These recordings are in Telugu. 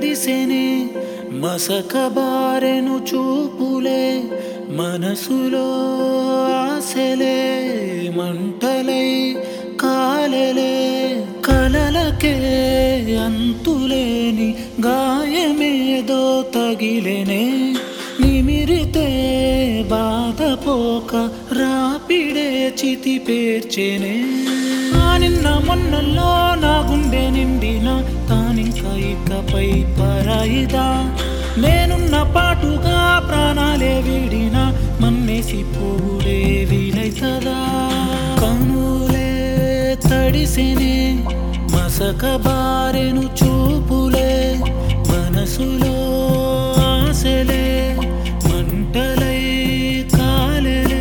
తడిసెనే మసకబారెను చూపులే మనసులో ఆశలే మంటలై కాలలే కలలకే అంతులేని గాయమేదో తగిలెనే నిమిరితే బాధపోక రాపిడే చితి పేర్చెనే ఆ నిన్న మొన్నల్లో నా గుండె నిండిన తానింక ఇకపై పరాయిదా నేనున్న పాటుగా ప్రాణాలే వీడిన మన్నేసి పోవుడే వీలైతదా కనులే తడిసినే మసక బారెను చూపులే మనసులో ఆశలే మంటలై కాలలే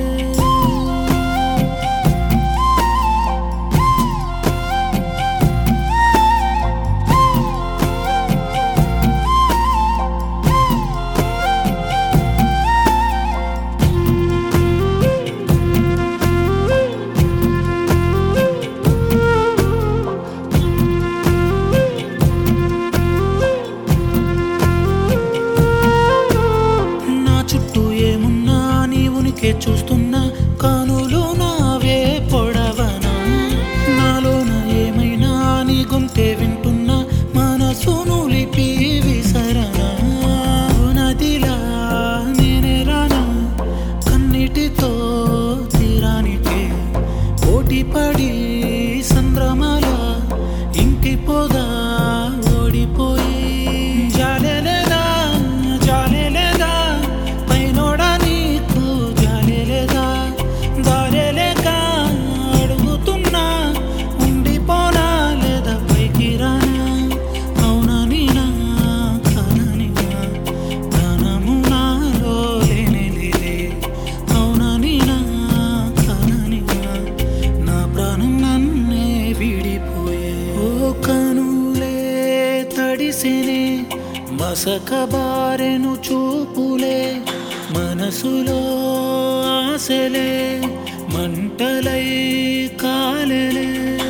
నా చుట్టూ ఏమున్నా నీ ఉనికి చూస్తున్నా కానులు నావే పొడవనా నాలోన ఏమైనా నీ గొంతే వింటున్నా మనసును లిపి విసరనా నదిలా నేనే రానా కన్నిటితో తీరానికే పోటీ పడి సంద్రమాల ఇంకిపోదా ఓడిపోయి జాలేలేదా జాలేలేదా పైనోడా నీకు జాలేలేదా దారేలేక అడుగుతున్నా ఉండిపోనా లేదా పైకి రానా అవునని నా కానని నా ప్రాణము నాలో లేనే లేదే అవునని నా కానని నా నా ప్రాణం నన్నే విడిపోయే ఓ కనులే తడిసినే మసక బారెను చూపులే మనసులో ఆశలే మంటలై కాలలే